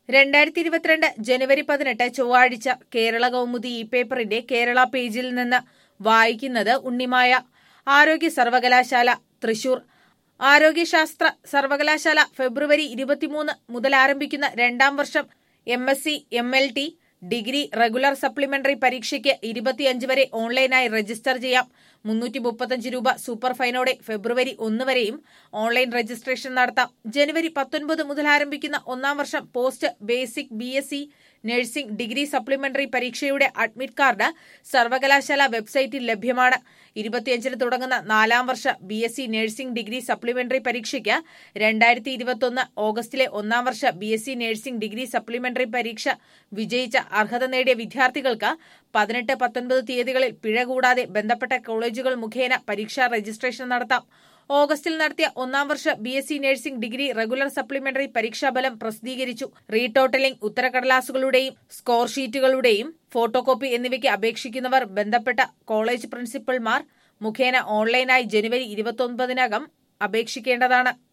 രണ്ടായിരത്തി ഇരുപത്തിരണ്ട് ജനുവരി പതിനെട്ട് ചൊവ്വാഴ്ച കേരള കൗമുദി ഇ പേപ്പറിന്റെ കേരള പേജിൽ നിന്ന് വായിക്കുന്നത് ഉണ്ണിമായ ആരോഗ്യ സർവകലാശാല തൃശൂർ ആരോഗ്യശാസ്ത്ര സർവകലാശാല ഫെബ്രുവരി ഇരുപത്തിമൂന്ന് മുതൽ ആരംഭിക്കുന്ന രണ്ടാം വർഷം M S C M L T degree regular supplementary പരീക്ഷയ്ക്ക് ഇരുപത്തിയഞ്ച് വരെ ഓൺലൈനായി രജിസ്റ്റർ ചെയ്യാം മുന്നൂറ്റി മുപ്പത്തഞ്ച് രൂപ സൂപ്പർ ഫൈനോടെ ഫെബ്രുവരി ഒന്ന് വരെയും ഓൺലൈൻ രജിസ്ട്രേഷൻ നടത്താം ജനുവരി പത്തൊൻപത് മുതൽ ആരംഭിക്കുന്ന ഒന്നാം വർഷം post basic B S C nursing degree supplementary പരീക്ഷയുടെ അഡ്മിറ്റ് കാർഡ് സർവകലാശാല വെബ്സൈറ്റിൽ ലഭ്യമാണ് ഇരുപത്തിയഞ്ചിന് തുടങ്ങുന്ന നാലാം വർഷ B S C nursing degree supplementary പരീക്ഷയ്ക്ക് രണ്ടായിരത്തി ഇരുപത്തൊന്ന് ഓഗസ്റ്റിലെ ഒന്നാം വർഷ B S C nursing degree supplementary പരീക്ഷ വിജയിച്ച അർഹത നേടിയ വിദ്യാർത്ഥികൾക്ക് പതിനെട്ട് പത്തൊൻപത് തീയതികളിൽ പിഴ കൂടാതെ ബന്ധപ്പെട്ട കോളേജുകൾ മുഖേന പരീക്ഷാ രജിസ്ട്രേഷൻ നടത്താം ഓഗസ്റ്റിൽ നടത്തിയ ഒന്നാം വർഷ B S C nursing degree regular supplementary പരീക്ഷാഫലം പ്രസിദ്ധീകരിച്ചു റീടോട്ടലിംഗ് ഉത്തരക്കടലാസുകളുടെയും സ്കോർ ഷീറ്റുകളുടെയും ഫോട്ടോകോപ്പി എന്നിവയ്ക്ക് അപേക്ഷിക്കുന്നവർ ബന്ധപ്പെട്ട കോളേജ് പ്രിൻസിപ്പൽമാർ മുഖേന ഓൺലൈനായി ജനുവരി ഇരുപത്തൊൻപതിനകം അപേക്ഷിക്കേണ്ടതാണ്